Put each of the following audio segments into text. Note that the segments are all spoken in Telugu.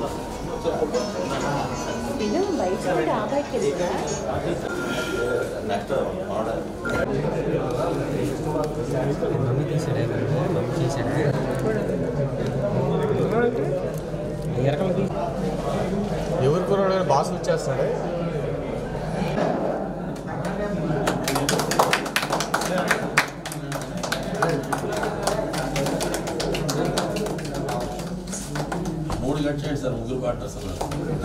విను బయట డాబాకి వెళ్తా నెక్స్ట్ మోడల్ ఎవరు కూడా బాస్ వచ్చేస్తాడే మూడు కట్ చేయండి సార్ ముగ్గురు పార్ట్నర్స్ ఉన్నారు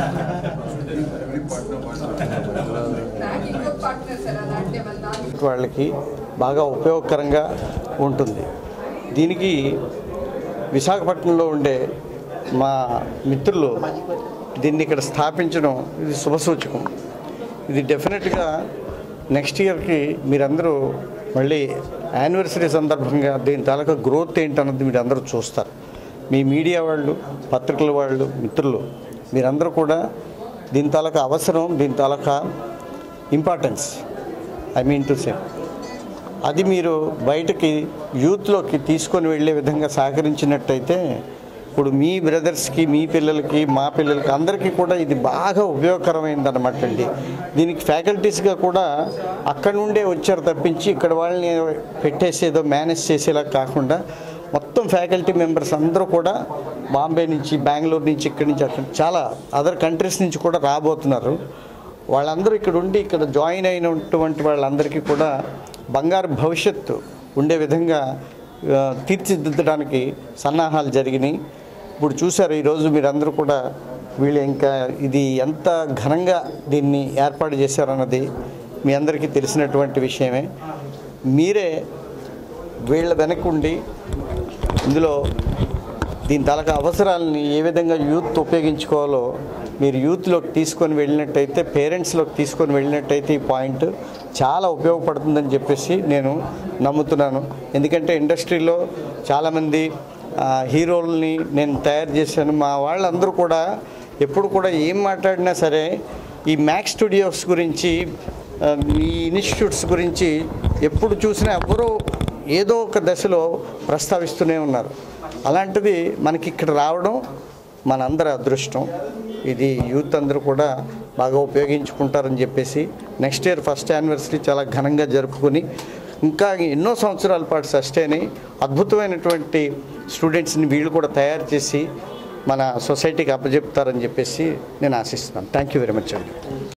నాకు ఇంకో పార్ట్నర్ సార్ అలా అంటే వాళ్ళ దాని వాళ్ళకి బాగా ఉపయోగకరంగా ఉంటుంది దీనికి విశాఖపట్నంలో ఉండే మా మిత్రులు దీన్ని ఇక్కడ స్థాపించడం ఇది శుభసూచకం ఇది డెఫినెట్గా నెక్స్ట్ ఇయర్కి మీరందరూ మళ్ళీ యానివర్సరీ సందర్భంగా దీని తాలూకా గ్రోత్ ఏంటన్నది మీరు అందరూ చూస్తారు మీ మీడియా వాళ్ళు పత్రికల వాళ్ళు మిత్రులు మీరందరూ కూడా దీని తాలూకా అవసరం దీని తాలూకా importance I mean to say అది మీరు బయటకి యూత్లోకి తీసుకొని వెళ్ళే విధంగా సహకరించినట్టయితే ఇప్పుడు మీ బ్రదర్స్కి మీ పిల్లలకి మా పిల్లలకి అందరికీ కూడా ఇది బాగా ఉపయోగకరమైంది అనమాట అండి దీనికి ఫ్యాకల్టీస్గా కూడా అక్కడ నుండే వచ్చారు తప్పించి ఇక్కడ వాళ్ళని పెట్టేసేదో మేనేజ్ చేసేలా కాకుండా మొత్తం ఫ్యాకల్టీ మెంబర్స్ అందరూ కూడా బాంబే నుంచి బెంగళూరు నుంచి ఇక్కడి నుంచి అక్కడ చాలా అదర్ కంట్రీస్ నుంచి కూడా రాబోతున్నారు వాళ్ళందరూ ఇక్కడ ఉండి ఇక్కడ జాయిన్ అయినటువంటి వాళ్ళందరికీ కూడా బంగారు భవిష్యత్తు ఉండే విధంగా ఆ, తీర్చిదిద్దడానికి సన్నాహాలు జరిగినాయి ఇప్పుడు చూశారు ఈరోజు మీరందరూ కూడా వీళ్ళు ఇంకా ఇది ఎంత ఘనంగా దీన్ని ఏర్పాటు చేశారన్నది మీ అందరికీ తెలిసినటువంటి విషయమే మీరే వీళ్ళ వెనక ఉండి ఇందులో దీని తలక అవసరాలని ఏ విధంగా యూత్ ఉపయోగించుకోవాలో మీరు యూత్లోకి తీసుకొని వెళ్ళినట్టయితే పేరెంట్స్లోకి తీసుకొని వెళ్ళినట్టయితే ఈ పాయింట్ చాలా ఉపయోగపడుతుందని చెప్పేసి నేను నమ్ముతున్నాను ఎందుకంటే ఇండస్ట్రీలో చాలామంది ఆ, హీరోలని నేను తయారు చేశాను మా వాళ్ళందరూ కూడా ఎప్పుడు కూడా ఏం మాట్లాడినా సరే ఈ మ్యాక్స్ స్టూడియోస్ గురించి ఆ, ఈ ఇన్స్టిట్యూట్స్ గురించి ఎప్పుడు చూసినా ఎవరో ఏదో ఒక దశలో ప్రస్తావిస్తూనే ఉన్నారు అలాంటిది మనకి ఇక్కడ రావడం మనందరి అదృష్టం ఇది యూత్ అందరూ కూడా బాగా ఉపయోగించుకుంటారని చెప్పేసి నెక్స్ట్ ఇయర్ ఫస్ట్ యానివర్సరీ చాలా ఘనంగా జరుపుకొని ఇంకా ఎన్నో సంవత్సరాల పాటు సస్టైన్ అయ్యి అద్భుతమైనటువంటి స్టూడెంట్స్ని వీళ్ళు కూడా తయారు చేసి మన సొసైటీకి అప్పచెప్తారని చెప్పేసి నేను ఆశిస్తున్నాను థ్యాంక్ యూ వెరీ మచ్ అండి